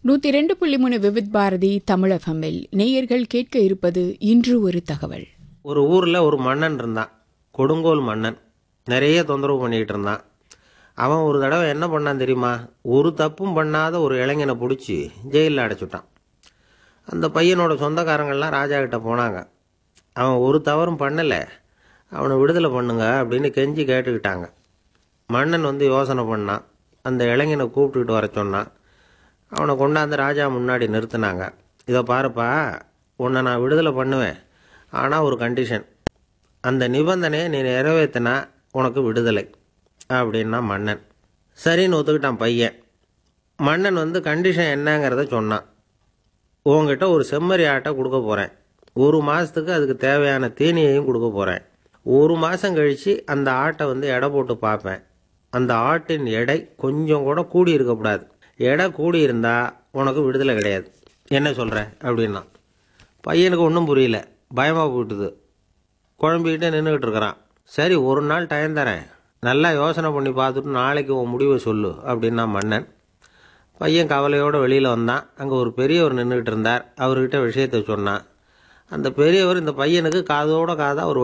நூத்தி ரெண்டு புள்ளி மூணு விவித் பாரதி தமிழகமில் நேயர்கள் கேட்க இருப்பது இன்று ஒரு தகவல் ஒரு ஊரில் ஒரு மன்னன் இருந்தான் கொடுங்கோல் மன்னன் நிறைய தொந்தரவு பண்ணிக்கிட்டு இருந்தான் அவன் ஒரு தடவை என்ன பண்ணான் தெரியுமா ஒரு தப்பும் பண்ணாத ஒரு இளைஞனை பிடிச்சி ஜெயிலில் அடைச்சுட்டான் அந்த பையனோட சொந்தக்காரங்கள்லாம் ராஜா கிட்ட போனாங்க அவன் ஒரு தவறும் பண்ணலை அவனை விடுதலை பண்ணுங்க அப்படின்னு கெஞ்சி கேட்டுக்கிட்டாங்க மன்னன் வந்து யோசனை பண்ணான் அந்த இளைஞனை கூப்பிட்டுக்கிட்டு வர சொன்னான் அவனை கொண்டாந்து ராஜா முன்னாடி நிறுத்தினாங்க இதை பாருப்பா உன்னை நான் விடுதலை பண்ணுவேன் ஆனால் ஒரு கண்டிஷன் அந்த நிபந்தனையை நீ நிறைவேற்றினா உனக்கு விடுதலை அப்படின்னா மன்னன் சரின்னு ஒத்துக்கிட்டான் பையன் மன்னன் வந்து கண்டிஷன் என்னங்கிறத சொன்னான் உங்ககிட்ட ஒரு செம்மறி ஆட்டை கொடுக்க போகிறேன் ஒரு மாதத்துக்கு அதுக்கு தேவையான தீனியையும் கொடுக்க போகிறேன் ஒரு மாதம் கழித்து அந்த ஆட்டை வந்து எடை போட்டு பார்ப்பேன் அந்த ஆட்டின் எடை கொஞ்சம் கூட கூடி இருக்கக்கூடாது எடை கூடி இருந்தால் உனக்கு விடுதலை கிடையாது என்ன சொல்கிற அப்படின்னா பையனுக்கு ஒன்றும் புரியல பயமாக போயிட்டுது குழம்பிக்கிட்டே நின்றுக்கிட்டு இருக்கிறான் சரி ஒரு நாள் டைம் தரேன் நல்லா யோசனை பண்ணி பார்த்துட்டு நாளைக்கு உன் முடிவை சொல்லு அப்படின்னா மன்னன் பையன் கவலையோடு வெளியில் வந்தான் அங்கே ஒரு பெரியவர் நின்றுக்கிட்டு இருந்தார் அவர்கிட்ட விஷயத்தை சொன்னான் அந்த பெரியவர் இந்த பையனுக்கு காதோட காதாக ஒரு